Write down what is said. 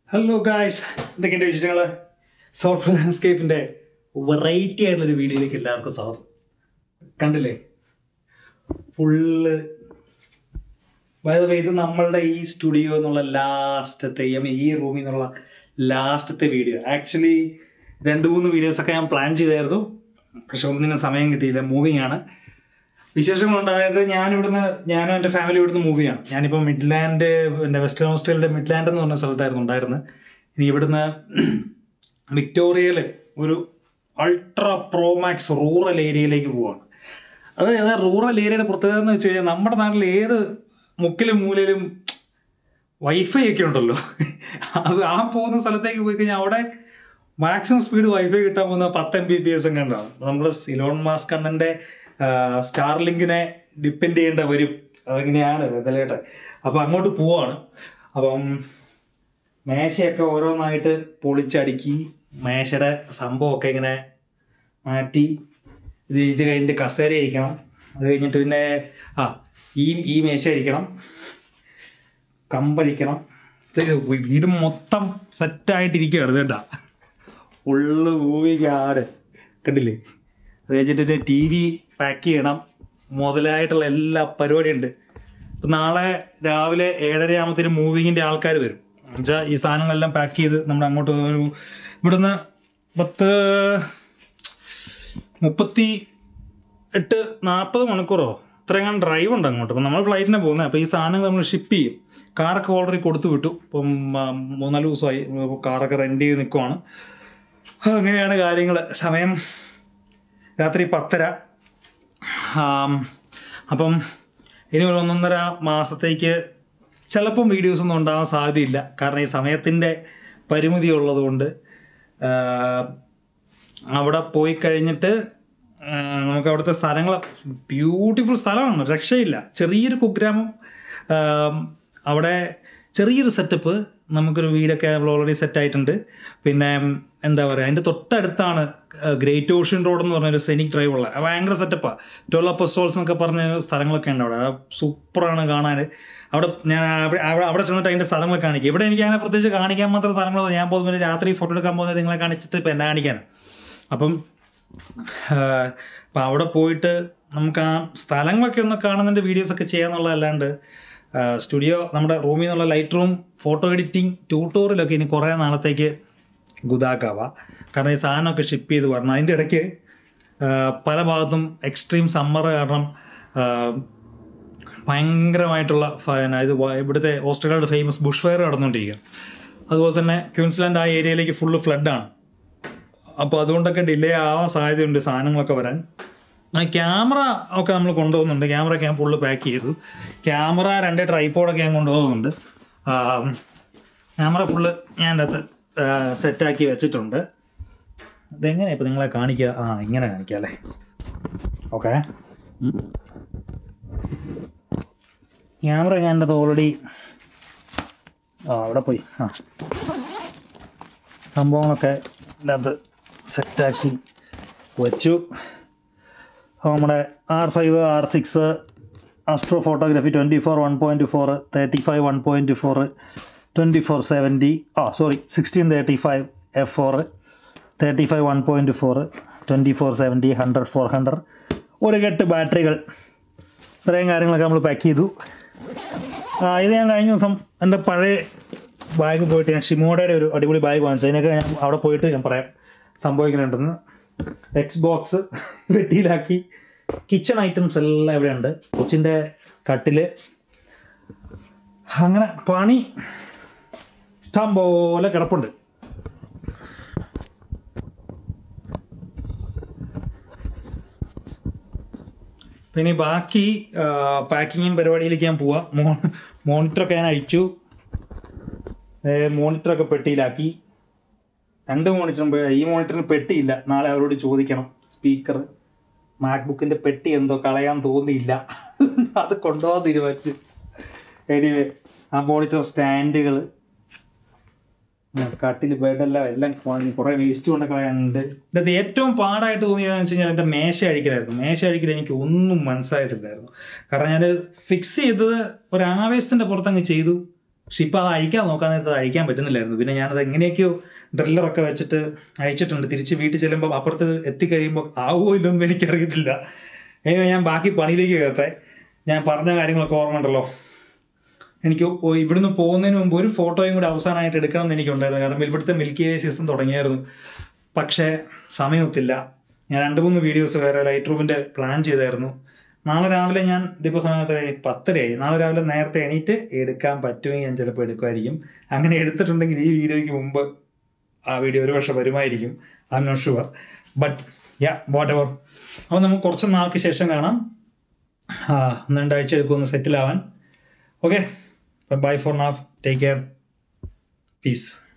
hello guys എന്തൊക്കെയുണ്ട് വിശേഷങ്ങൾ soft ലാൻഡ്സ്കേപ്പിൻ്റെ variety ആയിട്ടുള്ളൊരു വീഡിയോയിലേക്ക് എല്ലാവർക്കും സ്വാഗതം കണ്ടില്ലേ ഫുള്ള് ഇത് നമ്മളുടെ ഈ സ്റ്റുഡിയോ എന്നുള്ള ലാസ്റ്റത്തെ ഐ മീൻ ഈ റൂമിൽ നിന്നുള്ള ലാസ്റ്റത്തെ വീഡിയോ ആക്ച്വലി രണ്ട് മൂന്ന് വീഡിയോസൊക്കെ ഞാൻ പ്ലാൻ ചെയ്തായിരുന്നു പക്ഷെ ഒന്നിനും സമയം കിട്ടിയില്ല മൂവിങ് ആണ് വിശേഷങ്ങളുണ്ടായത് ഞാൻ ഇവിടുന്ന് ഞാനും എൻ്റെ ഫാമിലി ഇവിടുന്ന് മൂവ് ചെയ്യണം ഞാനിപ്പോൾ മിഡ്ലാൻഡ് എൻ്റെ വെസ്റ്റേൺ ഓസ്ട്രേലിയയുടെ മിഡ്ലാൻഡ് എന്ന് പറഞ്ഞ സ്ഥലത്തായിരുന്നു ഉണ്ടായിരുന്നത് ഇനി ഇവിടുന്ന് വിക്ടോറിയയിൽ ഒരു അൾട്രാ പ്രോമാക്സ് റൂറൽ ഏരിയയിലേക്ക് പോവാണ് അതായത് റൂറൽ ഏരിയയുടെ പ്രത്യേകത എന്ന് വെച്ച് കഴിഞ്ഞാൽ നമ്മുടെ നാട്ടിൽ ഏത് മുക്കിലും മൂലയിലും വൈഫൈ ഒക്കെ ഉണ്ടല്ലോ അത് ആ പോകുന്ന സ്ഥലത്തേക്ക് പോയി കഴിഞ്ഞാൽ അവിടെ മാക്സിമം സ്പീഡ് വൈഫൈ കിട്ടാൻ പോകുന്ന പത്ത് എം ബി പി എസ് എങ്ങാണ്ടാണ് നമ്മുടെ സിലോൺ മാസ്ക് കണ്ണൻ്റെ സ്റ്റാർ ലിങ്കിനെ ഡിപ്പെൻഡ് ചെയ്യേണ്ട വരും അതെങ്ങനെയാണ് ഇതിലേട്ട് അപ്പോൾ അങ്ങോട്ട് പോവാണ് അപ്പം മേശയൊക്കെ ഓരോന്നായിട്ട് പൊളിച്ചടുക്കി മേശയുടെ സംഭവമൊക്കെ ഇങ്ങനെ മാറ്റി ഇത് ഇത് കഴിഞ്ഞിട്ട് കസേര ഇരിക്കണം അത് കഴിഞ്ഞിട്ട് പിന്നെ ആ ഈ ഈ മേശ ഇരിക്കണം കമ്പഴിക്കണം ഇത് വീട് മൊത്തം സെറ്റായിട്ടിരിക്കുകയാണ് കേട്ടാ ഫുള്ള് മൂവിക്കാട് കണ്ടില്ലേ അത് കഴിഞ്ഞിട്ട് ടി വി പാക്ക് ചെയ്യണം മുതലായിട്ടുള്ള എല്ലാ പരിപാടിയും ഉണ്ട് ഇപ്പം നാളെ രാവിലെ ഏഴര ആകുമ്പത്തേനും മൂവിങ്ങിൻ്റെ ആൾക്കാർ വരും എന്നുവെച്ചാൽ ഈ സാധനങ്ങളെല്ലാം പാക്ക് ചെയ്ത് നമ്മൾ അങ്ങോട്ട് ഒരു ഇവിടുന്ന് പത്ത് മുപ്പത്തി എട്ട് നാൽപ്പത് മണിക്കൂറോ ഇത്രയും ഡ്രൈവ് ഉണ്ട് അങ്ങോട്ട് അപ്പം നമ്മൾ ഫ്ലൈറ്റിനെ പോകുന്നത് അപ്പോൾ ഈ സാധനങ്ങൾ നമ്മൾ ഷിപ്പ് ചെയ്യും കാറൊക്കെ ഓൾറെഡി കൊടുത്തു വിട്ടു ഇപ്പം ആ, മൂന്നാല് ദിവസമായി ഇപ്പോൾ കാറൊക്കെ റെൻറ്റ് ചെയ്ത് നിൽക്കുവാണ് അങ്ങനെയാണ് കാര്യങ്ങൾ സമയം രാത്രി പത്തര ആം, അപ്പം ഇനി ഒരു ഒന്നൊന്നര മാസത്തേക്ക് ചിലപ്പം വീഡിയോസ് ഒന്നും ഉണ്ടാകാൻ സാധ്യതയില്ല കാരണം ഈ സമയത്തിൻ്റെ പരിമിതി ഉള്ളതുകൊണ്ട് ആ, അവിടെ പോയി കഴിഞ്ഞിട്ട് ആ, നമുക്ക് അവിടുത്തെ സ്ഥലങ്ങൾ ബ്യൂട്ടിഫുൾ സ്ഥലമാണ് രക്ഷയില്ല ചെറിയൊരു കുഗ്രാമം ആം, അവിടെ ചെറിയൊരു സെറ്റപ്പ് നമുക്കൊരു വീടൊക്കെ നമ്മൾ ഓൾറെഡി സെറ്റ് ആയിട്ടുണ്ട് പിന്നെ ഉം, എന്താ പറയുക അതിൻ്റെ തൊട്ടടുത്താണ് ഗ്രേറ്റ് ഓഷ്യൻ റോഡ് എന്ന് പറഞ്ഞൊരു സെനിക് ഡ്രൈവ് ഉള്ള അത് ഭയങ്കര സെറ്റപ്പാണ് ട്വൽവ് അപ്പസ്റ്റോൾസ് എന്നൊക്കെ പറഞ്ഞ സ്ഥലങ്ങളൊക്കെ ഉണ്ട് അവിടെ അത് സൂപ്പറാണ് കാണാൻ അവിടെ ഞാൻ അവിടെ അവിടെ അവിടെ ചെന്നിട്ട് അതിൻ്റെ സ്ഥലങ്ങൾ കാണിക്കും ഇവിടെ എനിക്ക് അങ്ങനെ പ്രത്യേകിച്ച് കാണിക്കാൻ മാത്രം സ്ഥലങ്ങൾ ഞാൻ പോകുമ്പോൾ രാത്രി ഫോട്ടോ എടുക്കാൻ പോകുന്നത് നിങ്ങളെ കാണിച്ചിട്ട് ഇപ്പം എന്നെ കാണിക്കാനാണ് അപ്പം അപ്പം അവിടെ പോയിട്ട് നമുക്ക് ആ സ്ഥലങ്ങളൊക്കെ ഒന്ന് കാണുന്നതിൻ്റെ വീഡിയോസൊക്കെ ചെയ്യാന്നുള്ളതല്ലാണ്ട് സ്റ്റുഡിയോ നമ്മുടെ റൂമിൽ നിന്നുള്ള ലൈറ്റ് റൂം ഫോട്ടോ എഡിറ്റിംഗ് ട്യൂട്ടോറിയലൊക്കെ ഇനി കുറേ നാളത്തേക്ക് ഗുദാക്കാവാ കാരണം ഈ സാധനമൊക്കെ ഷിപ്പ് ചെയ്ത് വരണം അതിൻ്റെ ഇടയ്ക്ക് ആ, പല ഭാഗത്തും എക്സ്ട്രീം സമ്മർ കാരണം ആ, ഭയങ്കരമായിട്ടുള്ള ഫയന ഇത് വ- ഇവിടുത്തെ ഓസ്ട്രേലിയയുടെ ഫേമസ് ബുഷ് ഫയർ നടന്നുകൊണ്ടിരിക്കുക അതുപോലെ തന്നെ ക്യൂൻസ്ലാൻഡ് ആ ഏരിയയിലേക്ക് ഫുള്ള് ഫ്ലഡാണ് അപ്പോൾ അതുകൊണ്ടൊക്കെ ഡിലേ ആവാൻ സാധ്യതയുണ്ട് സാധനങ്ങളൊക്കെ വരാൻ ആ ക്യാമറ ഒക്കെ നമ്മൾ കൊണ്ടുപോകുന്നുണ്ട് ക്യാമറ ഒക്കെ ഞാൻ ഫുള്ള് പാക്ക് ചെയ്തു ക്യാമറ രണ്ട് ട്രൈപ്പോഡൊക്കെ ഞാൻ കൊണ്ടുപോകുന്നുണ്ട് ക്യാമറ ഫുള്ള് ഞാൻ എൻ്റെ അകത്ത് സെറ്റാക്കി വെച്ചിട്ടുണ്ട് ഇതെങ്ങനെയാണ് ഇപ്പോൾ നിങ്ങളെ കാണിക്കുക ആ ഇങ്ങനെ കാണിക്കാം അല്ലേ ഓക്കെ ക്യാമറ ഞാൻ എൻ്റെ ഓൾറെഡി ആ അവിടെ പോയി ആ സംഭവങ്ങളൊക്കെ ഇതിനകത്ത് സെറ്റാക്കി വെച്ചു അപ്പോൾ നമ്മുടെ R five R six astrophotography twenty four one point four thirty five one point four twenty four seventy ah sorry sixteen thirty five F four thirty five one point four twenty four seventy hundred four hundred ഒരു കെട്ട് ബാറ്ററികൾ ഇത്രയും കാര്യങ്ങളൊക്കെ നമ്മൾ pack ചെയ്തു ആ ഇത് ഞാൻ കഴിഞ്ഞ ദിവസം എൻ്റെ പഴയ ബാഗ് പോയിട്ട് ഞാൻ ഷിമോഡയുടെ ഒരു അടിപൊളി ബാഗ് വാങ്ങിച്ചു അതിനൊക്കെ ഞാൻ അവിടെ പോയിട്ട് ഞാൻ പറയാം സംഭവിക്കുന്നുണ്ടെന്ന് എക്സ് ബോക്സ് വെട്ടിയിലാക്കി കിച്ചൺ ഐറ്റംസ് എല്ലാം ഇവിടെ ഉണ്ട് കൊച്ചിൻ്റെ കട്ടില് അങ്ങനെ പണി ഇഷ്ടം പോലെ കിടപ്പുണ്ട് പിന്നെ ബാക്കി പാക്കിങ്ങും പരിപാടിയിലേക്ക് ഞാൻ പോവാം മോ മോണിറ്ററൊക്കെ ഞാൻ അഴിച്ചു ഏ, മോണിറ്ററൊക്കെ പെട്ടിയിലാക്കി രണ്ട് മോണിറ്ററും പെ- ഈ മോണിറ്ററിന് പെട്ടിയില്ല നാളെ അവരോട് ചോദിക്കണം സ്പീക്കർ മാക്ബുക്കിൻ്റെ പെട്ടി എന്തോ കളയാൻ തോന്നിയില്ല അത് കൊണ്ടുപോകാൻ തീരുമാനിച്ചു എനിവേ ആ മോണിറ്റർ സ്റ്റാൻഡുകൾ കട്ടിൽ ബെഡെല്ലാം എല്ലാം വാങ്ങി കുറേ വേസ്റ്റ് കൊണ്ട് കളയാനുണ്ട് ഇതിനകത്ത് ഏറ്റവും പാടായിട്ട് തോന്നിയതെന്ന് വെച്ച് കഴിഞ്ഞാൽ എൻ്റെ മേശ അഴിക്കലായിരുന്നു മേശ അഴിക്കൽ എനിക്ക് ഒന്നും മനസ്സിലായിട്ടില്ലായിരുന്നു കാരണം ഞാൻ ഫിക്സ് ചെയ്തത് ഒരു ആവേശത്തിൻ്റെ പുറത്തങ്ങ് ചെയ്തു പക്ഷെ ഇപ്പോൾ അത് അഴിക്കാൻ നോക്കാൻ നേരത്ത് അത് അഴിക്കാൻ പറ്റുന്നില്ലായിരുന്നു പിന്നെ ഞാനത് എങ്ങനെയൊക്കെയോ ഡ്രില്ലറൊക്കെ വെച്ചിട്ട് അയച്ചിട്ടുണ്ട് തിരിച്ച് വീട്ടിൽ ചെല്ലുമ്പോൾ അപ്പുറത്ത് എത്തിക്കഴിയുമ്പോൾ ആവുമോ ഇല്ലെന്ന് എനിക്കറിയത്തില്ല ഏ ഞാൻ ബാക്കി പണിയിലേക്ക് കയറട്ടെ ഞാൻ പറഞ്ഞ കാര്യങ്ങളൊക്കെ ഓർമ്മ ഉണ്ടല്ലോ എനിക്ക് ഒ- ഇവിടുന്ന് പോകുന്നതിന് മുമ്പ് ഒരു ഫോട്ടോയും കൂടി അവസാനമായിട്ട് എടുക്കണം എന്ന് എനിക്കുണ്ടായിരുന്നു കാരണം ഇവിടുത്തെ മിൽക്കി വേ സീസൺ തുടങ്ങിയായിരുന്നു പക്ഷേ സമയമൊത്തില്ല ഞാൻ രണ്ട് മൂന്ന് വീഡിയോസ് വേറെ ലൈറ്റ് റൂമിൻ്റെ പ്ലാൻ ചെയ്തായിരുന്നു നാളെ രാവിലെ ഞാൻ ഇതിപ്പോൾ സമയത്ത് പത്തരയായി നാളെ രാവിലെ നേരത്തെ എണീറ്റ് എടുക്കാൻ പറ്റുമെങ്കിൽ ഞാൻ ചിലപ്പോൾ എടുക്കുമായിരിക്കും അങ്ങനെ എടുത്തിട്ടുണ്ടെങ്കിൽ ഈ വീഡിയോയ്ക്ക് മുമ്പ് ആ വീഡിയോ ഒരു പക്ഷെ വരുമായിരിക്കും I'm not sure but yeah whatever അപ്പോൾ നമുക്ക് കുറച്ച് നാൾക്ക് ശേഷം കാണാം ആ, ഒന്ന് രണ്ടാഴ്ച എടുക്കുമെന്ന് സെറ്റിൽ ആവാൻ okay bye for now take care piece